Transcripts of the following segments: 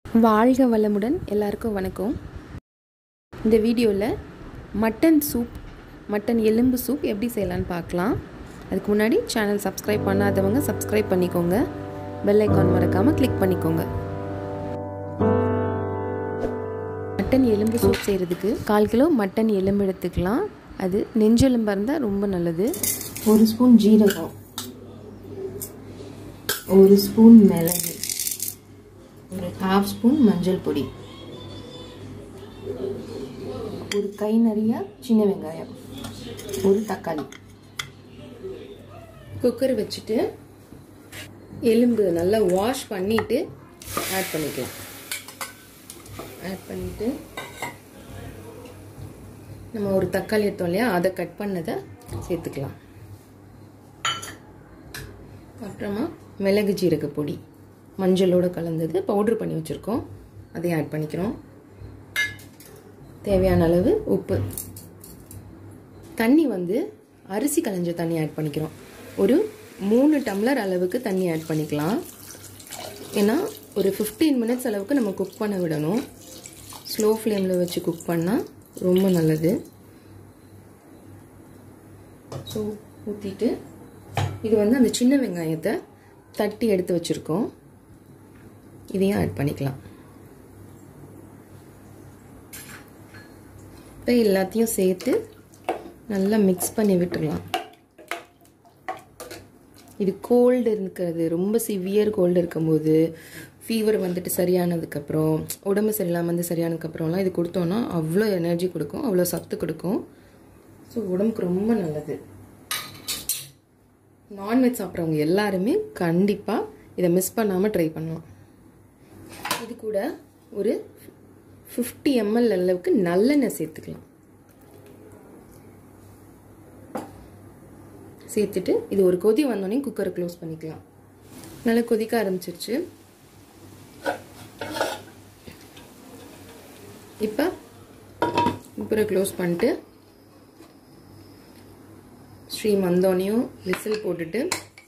வாழ்க வளமுடன் எல்லாருக்கும் வணக்கம் இந்த வீடியோவில் மட்டன் சூப் மட்டன் எலும்பு சூப் எப்படி செய்யலான்னு பார்க்கலாம் அதுக்கு முன்னாடி சேனல் சப்ஸ்கிரைப் பண்ணாதவங்க சப்ஸ்கிரைப் பண்ணிக்கோங்க பெல் ஐக்கான் மறக்காமல் கிளிக் பண்ணிக்கோங்க மட்டன் எலும்பு சூப் செய்கிறதுக்கு கால் கிலோ மட்டன் எலும்பு எடுத்துக்கலாம் அது நெஞ்செலும்பாக இருந்தால் ரொம்ப நல்லது ஒரு ஸ்பூன் ஜீரகம் ஒரு ஸ்பூன் மிளகு ஒரு ஹாஃப் ஸ்பூன் மஞ்சள் பொடி ஒரு கை நிறைய சின்ன வெங்காயம் ஒரு தக்காளி குக்கர் வச்சுட்டு எலும்பு நல்லா வாஷ் பண்ணிவிட்டு ஆட் பண்ணிக்கலாம் ஆட் பண்ணிவிட்டு நம்ம ஒரு தக்காளி எடுத்தோம் இல்லையா அதை கட் பண்ணதை சேர்த்துக்கலாம் அப்புறமா மிளகு ஜீரக பொடி மஞ்சளோடு கலந்தது பவுட்ரு பண்ணி வச்சுருக்கோம் அதையும் ஆட் பண்ணிக்கிறோம் தேவையான அளவு உப்பு தண்ணி வந்து அரிசி களைஞ்ச தண்ணி ஆட் பண்ணிக்கிறோம் ஒரு மூணு டம்ளர் அளவுக்கு தண்ணி ஆட் பண்ணிக்கலாம் ஏன்னா ஒரு ஃபிஃப்டீன் மினிட்ஸ் அளவுக்கு நம்ம குக் பண்ண விடணும் ஸ்லோ ஃப்ளேமில் வச்சு குக் பண்ணால் ரொம்ப நல்லது ஸோ ஊற்றிட்டு இது வந்து அந்த சின்ன வெங்காயத்தை தட்டி எடுத்து வச்சுருக்கோம் இதையும் ஆட் பண்ணிக்கலாம் இப்போ எல்லாத்தையும் சேர்த்து நல்லா மிக்ஸ் பண்ணி விட்டுடலாம் இது கோல்டு இருக்கிறது ரொம்ப சிவியர் கோல்டு இருக்கும்போது ஃபீவர் வந்துட்டு சரியானதுக்கப்புறம் உடம்பு சரியில்லாமல் வந்து சரியானதுக்கப்புறம்லாம் இது கொடுத்தோன்னா அவ்வளோ எனர்ஜி கொடுக்கும் அவ்வளோ சத்து கொடுக்கும் ஸோ உடம்புக்கு ரொம்ப நல்லது நான்வெஜ் சாப்பிட்றவங்க எல்லாருமே கண்டிப்பாக இதை மிஸ் பண்ணாமல் ட்ரை பண்ணலாம் இது கூட ஒரு ஃபிஃப்டி எம்எல் அளவுக்கு நல்லெண்ணெய் சேர்த்துக்கலாம் சேர்த்துட்டு இது ஒரு கொதி வந்தோடனே குக்கரை க்ளோஸ் பண்ணிக்கலாம் நல்லா கொதிக்க ஆரம்பிச்சிருச்சு இப்போ குக்கரை க்ளோஸ் பண்ணிட்டு ஸ்ட்ரீம் வந்தோடனையும் விசில் போட்டுட்டு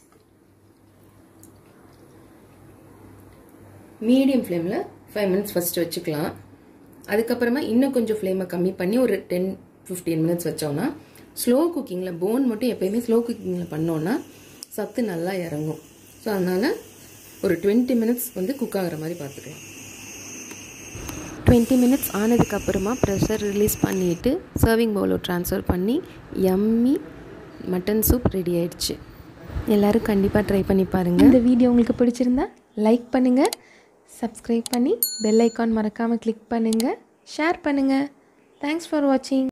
மீடியம் ஃப்ளேமில் ஃபைவ் மினிட்ஸ் ஃபஸ்ட்டு வச்சுக்கலாம் அதுக்கப்புறமா இன்னும் கொஞ்சம் ஃப்ளேமை கம்மி பண்ணி ஒரு டென் ஃபிஃப்டீன் மினிட்ஸ் வச்சோன்னா ஸ்லோ குக்கிங்கில் போன் மட்டும் எப்போயுமே ஸ்லோ குக்கிங்கில் பண்ணோன்னா சத்து நல்லா இறங்கும் ஸோ அதனால் ஒரு டுவெண்ட்டி மினிட்ஸ் வந்து குக் ஆகிற மாதிரி பார்த்துக்கலாம் டுவெண்ட்டி மினிட்ஸ் ஆனதுக்கப்புறமா ப்ரெஷர் ரிலீஸ் பண்ணிவிட்டு சர்விங் பவுலில் ட்ரான்ஸ்ஃபர் பண்ணி எம்மி மட்டன் சூப் ரெடி ஆயிடுச்சு எல்லோரும் கண்டிப்பாக ட்ரை பண்ணி பாருங்கள் இந்த வீடியோ உங்களுக்கு பிடிச்சிருந்தா லைக் பண்ணுங்கள் சப்ஸ்கிரைப் பண்ணி பெல் ஐக்கான் மறக்காமல் கிளிக் பண்ணுங்கள் ஷேர் பண்ணுங்கள் தேங்க்ஸ் ஃபார் வாட்சிங்